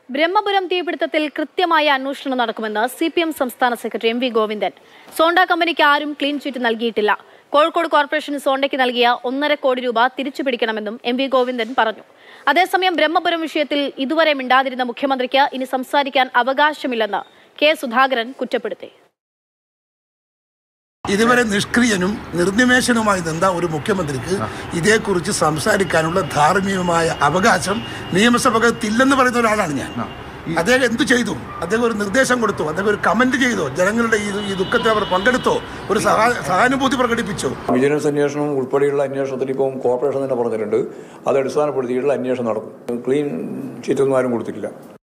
ബ്രഹ്മപുരം തീപിടുത്തത്തിൽ കൃത്യമായ അന്വേഷണം നടക്കുമെന്ന് സി പി എം സംസ്ഥാന സെക്രട്ടറി എം വി ഗോവിന്ദൻ സോണ്ട കമ്പനിക്ക് ആരും ക്ലീൻ ചീറ്റ് നൽകിയിട്ടില്ല കോഴിക്കോട് കോർപ്പറേഷൻ സോണ്ടയ്ക്ക് നൽകിയ ഒന്നര കോടി രൂപ തിരിച്ചു പിടിക്കണമെന്നും എം വി ഗോവിന്ദൻ പറഞ്ഞു അതേസമയം ബ്രഹ്മപുരം വിഷയത്തിൽ ഇതുവരെ മിണ്ടാതിരുന്ന മുഖ്യമന്ത്രിക്ക് ഇനി സംസാരിക്കാൻ അവകാശമില്ലെന്ന് കെ സുധാകരൻ കുറ്റപ്പെടുത്തി ഇതുവരെ നിഷ്ക്രിയനും നിർനിമേഷനുമായി നിന്ന ഒരു മുഖ്യമന്ത്രിക്ക് ഇതേക്കുറിച്ച് സംസാരിക്കാനുള്ള ധാർമ്മികമായ അവകാശം നിയമസഭകത്തില്ലെന്ന് പറയുന്ന ഒരാളാണ് ഞാൻ അദ്ദേഹം എന്തു ചെയ്തു അദ്ദേഹം ഒരു നിർദ്ദേശം കൊടുത്തു അദ്ദേഹം ഒരു കമന്റ് ചെയ്തോ ജനങ്ങളുടെ ഈ ഈ ദുഃഖത്തിൽ അവർ പങ്കെടുത്തോ ഒരു സഹാ സഹാനുഭൂതി പ്രകടിപ്പിച്ചോ വിജിലൻസ് അന്വേഷണം ഉൾപ്പെടെയുള്ള അന്വേഷണത്തിന് ഇപ്പം കോർപ്പറേഷൻ തന്നെ പറഞ്ഞിട്ടുണ്ട് അത് അടിസ്ഥാനപ്പെടുത്തിയിട്ടുള്ള അന്വേഷണം നടക്കും ക്ലീൻ ചീറ്റൊന്നും ആരും കൊടുത്തിട്ടില്ല